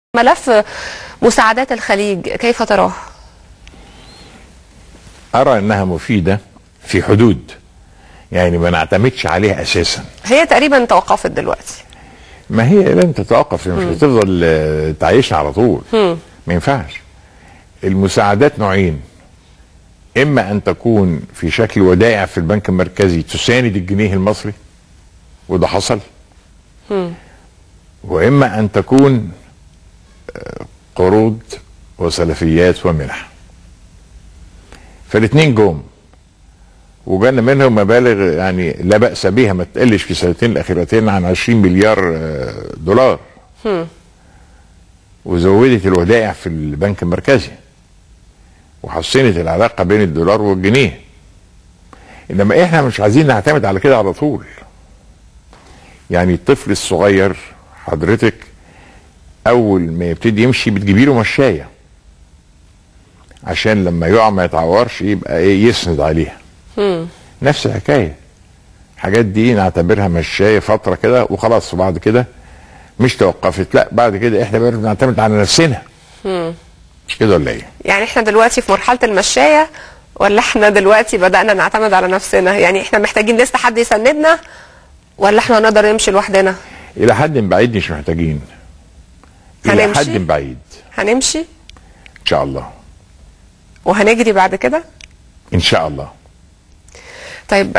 ملف مساعدات الخليج كيف تراه؟ ارى انها مفيده في حدود يعني ما نعتمدش عليها اساسا هي تقريبا توقفت دلوقتي ما هي لن تتوقف مش هتفضل آه، تعيشنا على طول ما ينفعش المساعدات نوعين اما ان تكون في شكل ودائع في البنك المركزي تساند الجنيه المصري وده حصل واما ان تكون آه، قروض وسلفيات ومنح فالاثنين جم وجانا منهم مبالغ يعني لا بأس بها ما تقلش في السنتين الأخيرتين عن 20 مليار آه، دولار وزودت الودائع في البنك المركزي وحسنت العلاقة بين الدولار والجنيه إنما إحنا مش عايزين نعتمد على كده على طول يعني الطفل الصغير حضرتك أول ما يبتدي يمشي بتجيبي له مشاية عشان لما يقع ما يتعورش يبقى ايه يسند عليها نفس الحكايه الحاجات دي نعتبرها مشايه فتره كده وخلاص وبعد كده مش توقفت لا بعد كده احنا بقى بنعتمد على نفسنا مش كده ولا ايه؟ يعني احنا دلوقتي في مرحلة المشاية ولا احنا دلوقتي بدأنا نعتمد على نفسنا يعني احنا محتاجين لسه حد يسندنا ولا احنا نقدر نمشي لوحدنا الى حد بعيد مش محتاجين الى هنمشي؟ حد بعيد هنمشي ان شاء الله وهنجري بعد كده ان شاء الله طيب